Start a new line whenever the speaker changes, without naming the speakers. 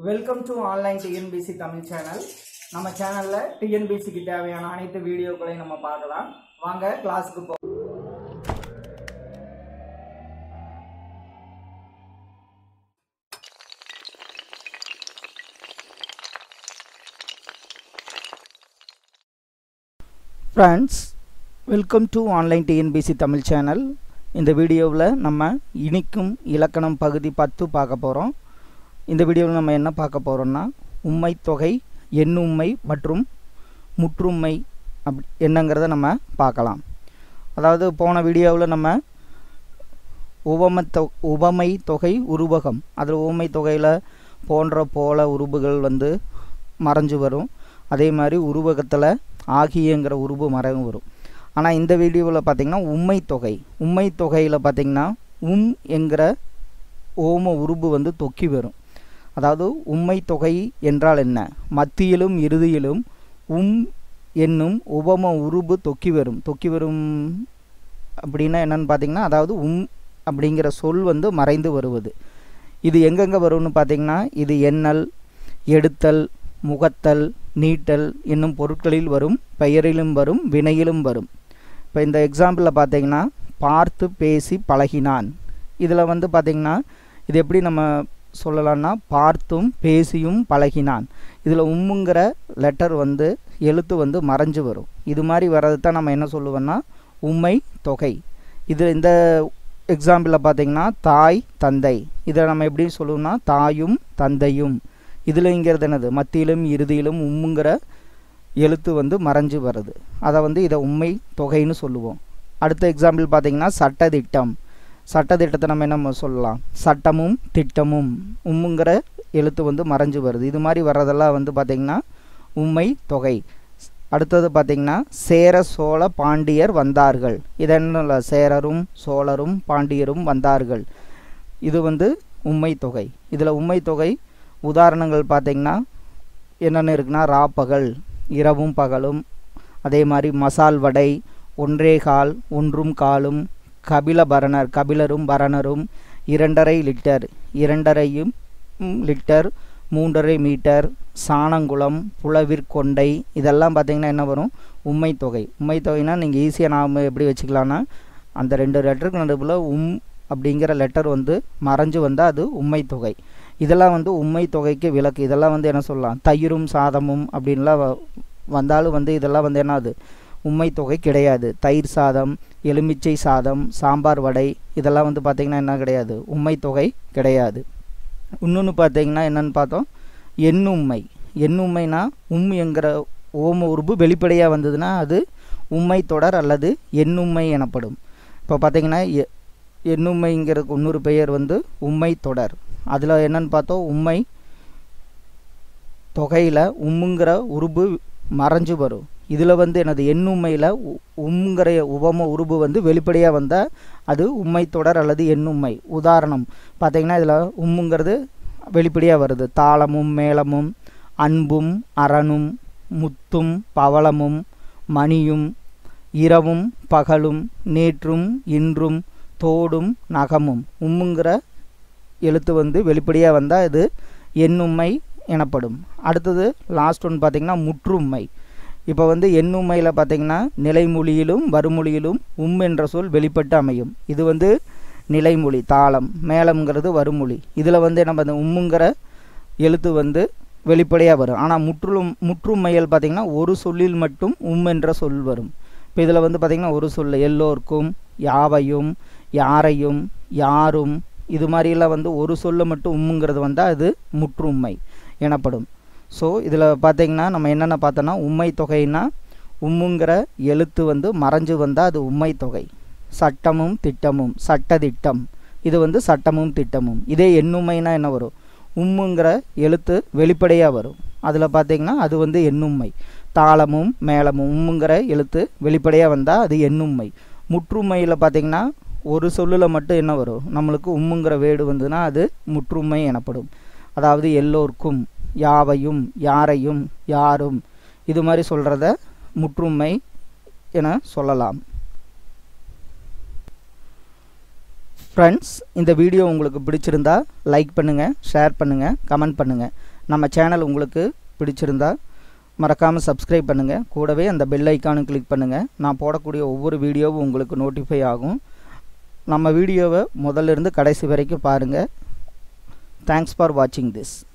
welcome to online TNPSC Tamil channel நம்ம சேனலில் டிஎன்பிசிக்கு தேவையான அனைத்து வீடியோக்களையும் நம்ம பார்க்கலாம் வாங்க கிளாஸுக்கு போ friends welcome to online TNPSC Tamil channel இந்த வீடியோவில் நம்ம இனிக்கும் இலக்கணம் பகுதி பத்து பார்க்க போகிறோம் இந்த வீடியோவில் நம்ம என்ன பார்க்க போகிறோம்னா உண்மை தொகை எண்ணுண்மை மற்றும் முற்றுமை அப் என்னங்கிறத நம்ம பார்க்கலாம் அதாவது போன வீடியோவில் நம்ம உவம தொ உவமை தொகை உருவகம் அதில் உவமை தொகையில் போன்ற போல உருபுகள் வந்து மறைஞ்சு வரும் அதே மாதிரி உருவகத்தில் ஆகியங்கிற உருவு மறைவு வரும் ஆனால் இந்த வீடியோவில் பார்த்திங்கன்னா உண்மை தொகை உண்மை தொகையில் பார்த்திங்கன்னா உம் என்கிற ஓம உருபு வந்து தொக்கி வரும் அதாவது உண்மை தொகை என்றால் என்ன மத்தியிலும் இறுதியிலும் உம் என்னும் உபம உருபு தொக்கி வரும் தொக்கி வரும் அப்படின்னா என்னன்னு பார்த்தீங்கன்னா அதாவது உம் அப்படிங்கிற சொல் வந்து மறைந்து வருவது இது எங்கெங்கே வரும்னு பார்த்தீங்கன்னா இது எண்ணல் எடுத்தல் முகத்தல் நீட்டல் என்னும் பொருட்களில் வரும் பெயரிலும் வரும் வினையிலும் வரும் இப்போ இந்த எக்ஸாம்பிளில் பார்த்தீங்கன்னா பார்த்து பேசி பழகினான் இதில் வந்து பார்த்திங்கன்னா இது எப்படி நம்ம சொல்லலாம்னா பார்த்தும் பேசியும் பழகினான் இதில் உம்முங்கிற லெட்டர் வந்து எழுத்து வந்து மறைஞ்சு வரும் இது மாதிரி வர்றது தான் நம்ம என்ன சொல்லுவோம்னா உண்மை தொகை இது இந்த எக்ஸாம்பிளில் பார்த்தீங்கன்னா தாய் தந்தை இதை நம்ம எப்படி சொல்லுவோம்னா தாயும் தந்தையும் இதுலங்கிறது என்னது மத்தியிலும் இறுதியிலும் உம்முங்கிற எழுத்து வந்து மறைஞ்சு வருது அதை வந்து இதை உண்மை தொகைன்னு சொல்லுவோம் அடுத்த எக்ஸாம்பிள் பார்த்தீங்கன்னா சட்டதிட்டம் சட்டத்திட்டத்தை நம்ம என்ன சொல்லலாம் சட்டமும் திட்டமும் உம்முங்கிற எழுத்து வந்து மறைஞ்சு வருது இது மாதிரி வர்றதெல்லாம் வந்து பார்த்திங்கன்னா உண்மை தொகை அடுத்தது பார்த்திங்கன்னா சேர சோழ பாண்டியர் வந்தார்கள் இதென்ன சேரரும் சோழரும் பாண்டியரும் வந்தார்கள் இது வந்து உண்மை தொகை இதில் உண்மை தொகை உதாரணங்கள் பார்த்திங்கன்னா என்னென்ன இருக்குன்னா ராப்பகல் இரவும் பகலும் அதே மாதிரி மசால் வடை ஒன்றே கால் ஒன்றும் காலும் கபில பரணர் கபிலரும் பரணரும் இரண்டரை லிட்டர் இரண்டரையும் லிட்டர் மூன்றரை மீட்டர் சாணங்குளம் புலவிற்கொண்டை இதெல்லாம் பார்த்திங்கன்னா என்ன வரும் உண்மை தொகை உண்மை தொகைனா நீங்கள் ஈஸியாக நாம் எப்படி வச்சுக்கலான்னா அந்த ரெண்டு லெட்டருக்கு நடுவில் உம் அப்படிங்கிற லெட்டர் வந்து மறைஞ்சு வந்தால் அது உண்மை தொகை இதெல்லாம் வந்து உண்மை தொகைக்கு விளக்கு இதெல்லாம் வந்து என்ன சொல்லலாம் தயிரும் சாதமும் அப்படின்லாம் வந்தாலும் வந்து இதெல்லாம் வந்து என்னது உண்மை தொகை கிடையாது தயிர் சாதம் எலுமிச்சை சாதம் சாம்பார் வடை இதெல்லாம் வந்து பார்த்திங்கன்னா என்ன கிடையாது உண்மை தொகை கிடையாது இன்னொன்று பார்த்தீங்கன்னா என்னென்னு பார்த்தோம் எண்ணுண்மை எண்ணுண்மைனா உம் என்கிற ஓம உருபு வெளிப்படையாக வந்ததுன்னா அது உண்மை தொடர் அல்லது எண்ணுண்மை எனப்படும் இப்போ பார்த்தீங்கன்னா எண்ணுண்மைங்கிறதுக்கு இன்னொரு பெயர் வந்து உண்மை தொடர் அதில் என்னன்னு பார்த்தோம் உண்மை தொகையில் உம்முங்கிற உருபு மறைஞ்சு வரும் இதில் வந்து எனது எண்ணுண்மையில் உம்ங்கிற உபம உருபு வந்து வெளிப்படையாக வந்தால் அது உண்மை தொடர் அல்லது எண்ணுண்மை உதாரணம் பார்த்திங்கன்னா இதில் உம்முங்கிறது வெளிப்படையாக வருது தாளமும் மேளமும் அன்பும் அரணும் முத்தும் பவளமும் மணியும் இரவும் பகலும் நேற்றும் இன்றும் தோடும் நகமும் உம்முங்கிற எழுத்து வந்து வெளிப்படையாக வந்தால் இது எண்ணுண்மை எனப்படும் அடுத்தது லாஸ்ட் ஒன் பார்த்திங்கன்னா முற்றுமை இப்போ வந்து எண்ணுமையில் பார்த்திங்கன்னா நிலைமொழியிலும் வருமொழியிலும் உம் என்ற சொல் வெளிப்பட்டு அமையும் இது வந்து நிலைமொழி தாளம் மேளம்ங்கிறது வருமொழி இதில் வந்து நம்ம அந்த உம்முங்கிற எழுத்து வந்து வெளிப்படையாக வரும் ஆனால் முற்றும் முற்றுமையல் பார்த்திங்கன்னா ஒரு சொல்லில் மட்டும் உம் என்ற சொல் வரும் இப்போ இதில் வந்து பார்த்திங்கன்னா ஒரு சொல் எல்லோருக்கும் யாவையும் யாரையும் யாரும் இது மாதிரிலாம் வந்து ஒரு சொல்ல மட்டும் உம்முங்கிறது வந்தால் அது முற்றுமை எனப்படும் ஸோ இதில் பார்த்திங்கன்னா நம்ம என்னென்ன பார்த்தோன்னா உண்மை தொகைன்னா உம்முங்கிற எழுத்து வந்து மறைஞ்சு வந்தால் அது உண்மை தொகை சட்டமும் திட்டமும் சட்ட திட்டம் இது வந்து சட்டமும் திட்டமும் இதே எண்ணுமைனா என்ன வரும் உம்முங்கிற எழுத்து வெளிப்படையாக வரும் அதில் பார்த்திங்கன்னா அது வந்து எண்ணுமை தாளமும் மேளமும் உம்முங்கிற எழுத்து வெளிப்படையாக வந்தால் அது எண்ணுமை முற்றுமையில் பார்த்திங்கன்னா ஒரு சொல்லில் மட்டும் என்ன வரும் நம்மளுக்கு உம்முங்கிற வேடு வந்துன்னா அது முற்றுமை எனப்படும் அதாவது எல்லோருக்கும் யாவையும் யாரையும் யாரும் இது மாதிரி சொல்கிறத முற்றுமை என சொல்லலாம் ஃப்ரெண்ட்ஸ் இந்த வீடியோ உங்களுக்கு பிடிச்சிருந்தா லைக் பண்ணுங்கள் ஷேர் பண்ணுங்கள் கமெண்ட் பண்ணுங்கள் நம்ம சேனல் உங்களுக்கு பிடிச்சிருந்தா மறக்காமல் சப்ஸ்கிரைப் பண்ணுங்கள் கூடவே அந்த பெல் ஐக்கானும் கிளிக் பண்ணுங்கள் நான் போடக்கூடிய ஒவ்வொரு வீடியோவும் உங்களுக்கு நோட்டிஃபை ஆகும் நம்ம வீடியோவை முதல்ல இருந்து கடைசி வரைக்கும் பாருங்கள் தேங்க்ஸ் ஃபார் வாட்சிங் திஸ்